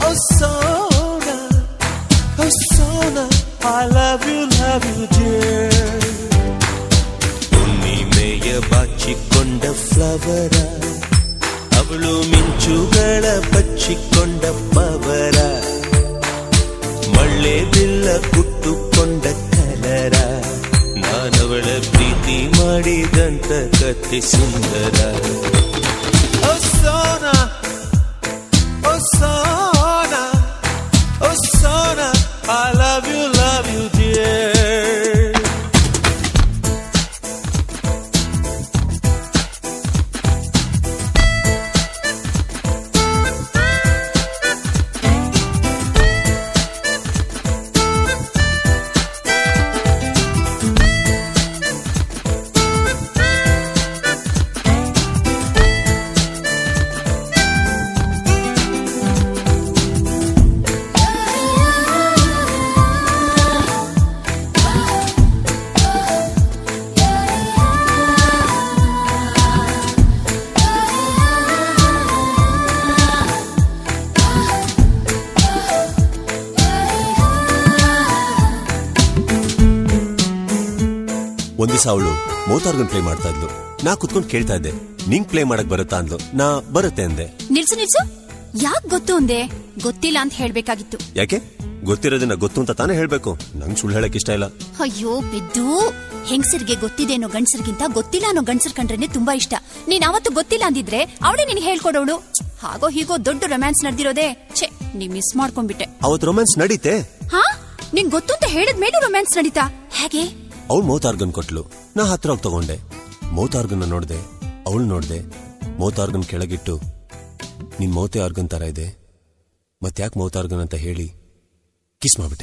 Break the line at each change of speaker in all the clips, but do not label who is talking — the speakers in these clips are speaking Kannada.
Oh Sona, oh Sona, I love you, love you, dear. ಹುಣ್ಣಿಮೆಯ ಬಾಚಿಕೊಂಡ ಫ್ಲವರ ಅವಳು ಮಿಂಚುಗಳ ಬಚ್ಚಿಕೊಂಡ ಪವರ ಮಳ್ಳೆ ಬಿಲ್ಲ ಕುಟ್ಟುಕೊಂಡ ಕಲರ ನಾನವಳ ಪ್ರೀತಿ ಮಾಡಿದಂತ ಕತೆ ಸುಂದರ ಓ ಸೋನಾ ಓ ಸೋನಾ ಓ Sona I love you love you dear
ಒಂದ್ ದಿವಸ ಅವಳು ಮೋತಾರ್ಗನ್ ಪ್ಲೇ ಮಾಡ್ತಾ ಇದ್ಲು ನಾ ಕುತ್ಕೊಂಡು ಕೇಳ್ತಾ ಇದ್ದೆ ನಿಂಗ್ ಪ್ಲೇ ಮಾಡಕ್ ಬರುತ್ತಾ ಅಂದ್ಲು ನಾ ಬರುತ್ತೆ ಅಂದೆ
ನಿಲ್ಸು ನಿಲ್ಸು ಯಾಕ್ ಗೊತ್ತು ಅಂದೆ ಗೊತ್ತಿಲ್ಲ ಅಂತ ಹೇಳ್ಬೇಕಾಗಿತ್ತು
ಯಾಕೆ ಗೊತ್ತಿರೋದನ್ನ ಗೊತ್ತು ಅಂತ ತಾನೇ ಹೇಳ್ಬೇಕು ನಂಗ್ ಸುಳ್ಳು ಹೇಳಕ್ ಇಷ್ಟ ಇಲ್ಲ
ಅಯ್ಯೋ ಬಿದ್ದು ಹೆಂಗಸರಿಗೆ ಗೊತ್ತಿದೆ ಅನ್ನೋ ಗಂಡಸರಿಗಿಂತ ಗೊತ್ತಿಲ್ಲ ಅನ್ನೋ ಗಂಡಸರ್ ಕಂಡ್ರೇನೆ ತುಂಬಾ ಇಷ್ಟ ನೀನ್ ಅವತ್ತು ಗೊತ್ತಿಲ್ಲ ಅಂದಿದ್ರೆ ಅವಳೇ ನಿನ್ ಹೇಳ್ಕೊಡೋಳು ಹಾಗೋ ಹೀಗೋ ದೊಡ್ಡ ರೊಮ್ಯಾನ್ಸ್ ನಡೆದಿರೋದೇ ಛೆ ನೀ ಮಿಸ್ ಮಾಡ್ಕೊಂಡ್ಬಿಟ್ಟೆ
ಅವತ್ ರೊಮ್ಯಾನ್ಸ್ ನಡೀತೆ
ಹಾ ನಿಂಗ್ ಗೊತ್ತು ಅಂತ ಹೇಳಿದ ಮೇಲೂ ರೊಮ್ಯಾನ್ಸ್ ನಡೀತಾ ಹೇಗೆ
ಅವಳು ಮೌತಾರ್ಗನ್ ಕೊಟ್ಲು ನಾ ಹತ್ರ ಹೋಗಿ ತಗೊಂಡೆ ಮೌತಾರ್ಗನ್ ನೋಡ್ದೆ ಅವಳು ನೋಡ್ದೆ ಮೌತಾರ್ಗನ್ ಕೆಳಗಿಟ್ಟು ನಿನ್ ಮೌತೆ ಆರ್ಗನ್ ತರ ಇದೆ ಮತ್ತ್ಯಾಕ್ ಮೌತಾರ್ಗನ್ ಅಂತ ಹೇಳಿ ಕಿಸ್ ಮಾಡ್ಬಿಟ್ಟೆ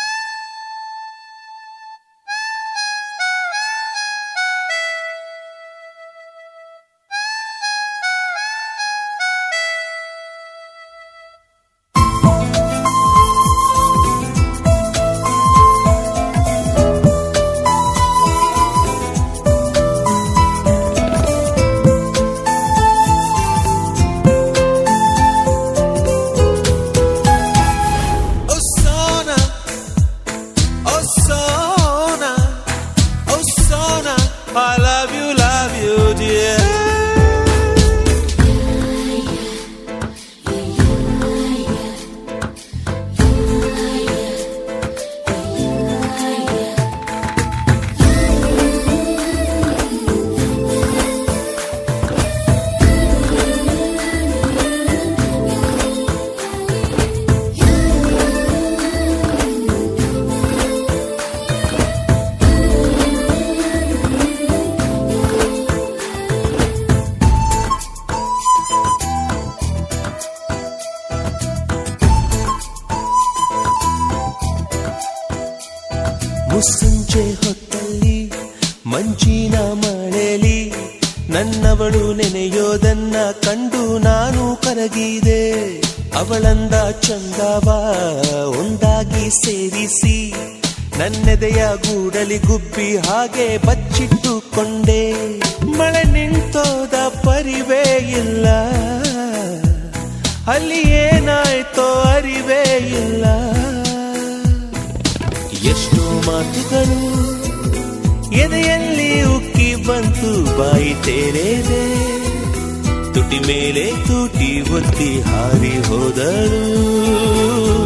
Oh Sona, oh Sona, oh Sona, I love you, love you, dear. ಮುಸ್ಸಂಜೆ ಹೊತ್ತಲ್ಲಿ ಮಂಜಿನ ಮಳೆಲಿ ನನ್ನವಳು ನೆನೆಯೋದನ್ನ ಕಂಡು ನಾನು ಕರಗಿದೆ ಅವಳಂದ ಚಂದವ ಒಂದಾಗಿ ಸೇರಿಸಿ ನನ್ನೆದೆಯ ಗೂಡಲಿ ಗುಬ್ಬಿ ಹಾಗೆ ಬಚ್ಚಿಟ್ಟುಕೊಂಡೆ ಮಳೆ ನಿಂತೋದ ಪರಿವೇ ಇಲ್ಲ ಅಲ್ಲಿ ಏನಾಯ್ತೋ ಅರಿವೇ ಇಲ್ಲ ಎಷ್ಟೋ ಮಾತುಗಳು ಎದೆಯಲ್ಲಿ ಉಕ್ಕಿ ಬಂತು ಬಾಯಿ ತೆರೆದೆ ತುಟಿ ಮೇಲೆ ತೂಟಿ ಒತ್ತಿ ಹಾರಿ ಹೋದಳು